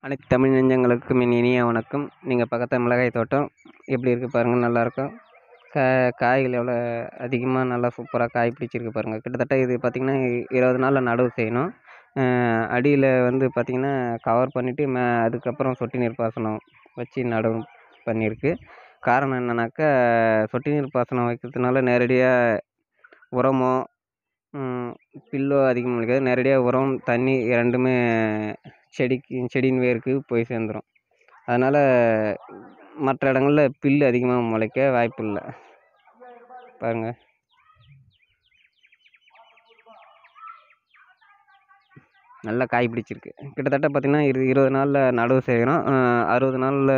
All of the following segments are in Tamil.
அனைத்து தமிழ் நெஞ்சங்களுக்கும் என் இனிய வணக்கம் நீங்கள் பக்கத்தில் மிளகாய் தோட்டம் எப்படி இருக்குது பாருங்கள் நல்லாயிருக்கும் கா காய்கள் எவ்வளோ அதிகமாக நல்லா சூப்பராக காய் பிடிச்சிருக்கு பாருங்கள் கிட்டத்தட்ட இது பார்த்திங்கன்னா இருபது நாளில் நடவு செய்யணும் அடியில் வந்து பார்த்திங்கன்னா கவர் பண்ணிவிட்டு மே அதுக்கப்புறம் சொட்டு நீர் பாசனம் வச்சு நடவு பண்ணியிருக்கு காரணம் என்னன்னாக்கா சொட்டு நீர் பாசனம் வைக்கிறதுனால நேரடியாக உரமோ பில்லோ அதிகமாக முளைக்காது நேரடியாக உரம் தண்ணி இரண்டுமே செடிக்கு செடியின் வேருக்கு போய் சேர்ந்துரும் அதனால் மற்ற இடங்களில் பில்லு அதிகமாக முளைக்க வாய்ப்பில்லை பாருங்கள் நல்லா காய் பிடிச்சிருக்கு கிட்டத்தட்ட பார்த்திங்கன்னா இரு இருபது நாளில் நடவு செய்கிறோம் அறுபது நாளில்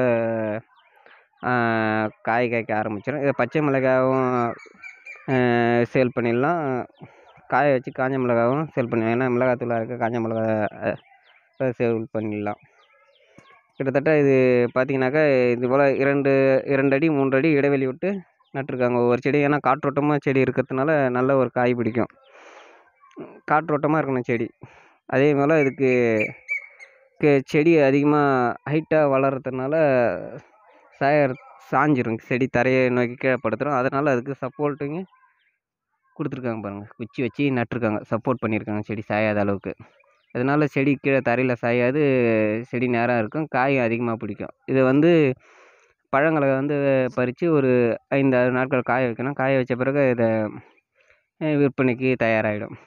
காய் காய்க்க ஆரம்பிச்சிடும் இதை பச்சை மிளகாவும் சேல் பண்ணிடலாம் காய வச்சு காஞ்ச மிளகாவும் சேல் பண்ணிடலாம் ஏன்னா மிளகாத்தூள் அரைக்க காஞ்ச மிளகா சேல் பண்ணிடலாம் கிட்டத்தட்ட இது பார்த்தீங்கன்னாக்கா இது போல் இரண்டு இரண்டு அடி மூன்று அடி இடைவெளி விட்டு நட்டிருக்காங்க ஒவ்வொரு செடி ஏன்னா காற்றோட்டமாக செடி இருக்கிறதுனால நல்ல ஒரு காய் பிடிக்கும் காற்றோட்டமாக இருக்கணும் செடி அதே போல் இதுக்கு செடி அதிகமாக ஹைட்டாக வளர்கிறதுனால சாயர் சாஞ்சிரும் செடி தரையை நோக்கி கீழே படுத்துரும் அதனால் அதுக்கு சப்போர்ட்டுங்க கொடுத்துருக்காங்க பாருங்கள் குச்சி வச்சு நட்டிருக்காங்க சப்போர்ட் பண்ணியிருக்காங்க செடி சாயாத அளவுக்கு அதனால் செடி கீழே தரையில் சாயாது செடி நேராக இருக்கும் காய் அதிகமாக பிடிக்கும் இதை வந்து பழங்களை வந்து பறித்து ஒரு ஐந்து ஆறு நாட்கள் காய வைக்கணும் காய வச்ச பிறகு இதை விற்பனைக்கு தயாராகிடும்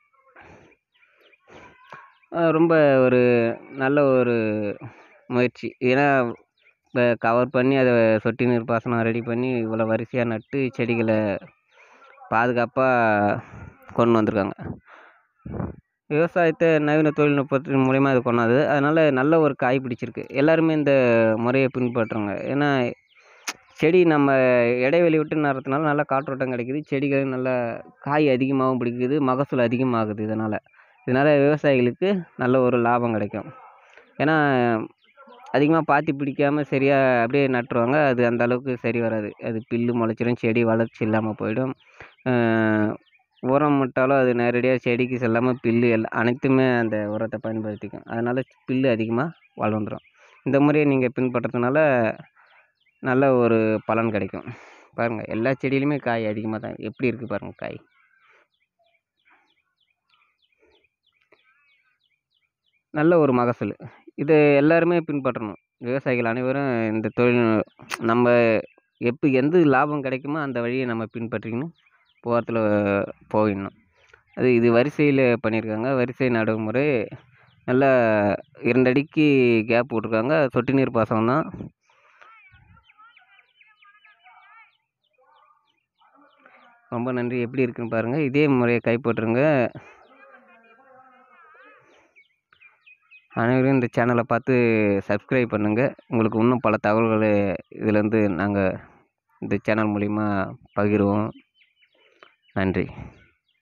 ரொம்ப ஒரு நல்ல ஒரு முயற்சி ஏன்னா இப்போ கவர் பண்ணி அதை சொட்டு நீர் பாசனம் ரெடி பண்ணி இவ்வளோ வரிசையாக நட்டு செடிகளை பாதுகாப்பாக கொண்டு வந்திருக்காங்க விவசாயத்தை நவீன தொழில்நுட்பத்தின் மூலிமா இது கொண்டாது அதனால் நல்ல ஒரு காய் பிடிச்சிருக்கு எல்லாருமே இந்த முறையை பின்பற்றுங்க ஏன்னா செடி நம்ம இடைவெளி விட்டு நடுறதுனால நல்லா காற்றோட்டம் கிடைக்குது செடிகள் நல்லா காய் அதிகமாகவும் பிடிக்குது மகசூல் அதிகமாகுது இதனால் இதனால் விவசாயிகளுக்கு நல்ல ஒரு லாபம் கிடைக்கும் ஏன்னா அதிகமாக பாத்தி பிடிக்காமல் சரியாக அப்படியே நட்டுருவாங்க அது அந்த அளவுக்கு சரி வராது அது பில்லு முளைச்சிரும் செடி வளர்ச்சி இல்லாமல் போயிடும் உரம் விட்டாலும் அது நேரடியாக செடிக்கு செல்லாமல் பில்லு எல்லாம் அனைத்துமே அந்த உரத்தை பயன்படுத்திக்கும் அதனால் பில்லு அதிகமாக வளர்ந்துடும் இந்த முறையை நீங்கள் பின்பற்றதுனால நல்ல ஒரு பலன் கிடைக்கும் பாருங்கள் எல்லா செடியிலையுமே காய் அதிகமாக தான் எப்படி இருக்குது பாருங்கள் காய் நல்ல ஒரு மகசூல் இதை எல்லாருமே பின்பற்றணும் விவசாயிகள் அனைவரும் இந்த தொழில் நம்ம எப்போ எந்த லாபம் கிடைக்குமோ அந்த வழியை நம்ம பின்பற்றிக்கின்னு போகிறத்துல போயிடணும் அது இது வரிசையில் பண்ணியிருக்காங்க வரிசை நடைமுறை நல்லா இரண்டு அடிக்கு கேப் விட்ருக்காங்க சொட்டு நீர் பாசனம் தான் ரொம்ப நன்றி எப்படி இருக்குன்னு பாருங்கள் இதே முறையை கைப்பற்றுங்க அனைவரும் இந்த சேனலை பார்த்து சப்ஸ்கிரைப் பண்ணுங்கள் உங்களுக்கு இன்னும் பல தகவல்களை இதிலேருந்து நாங்கள் இந்த சேனல் மூலிமா பகிர்வோம் நன்றி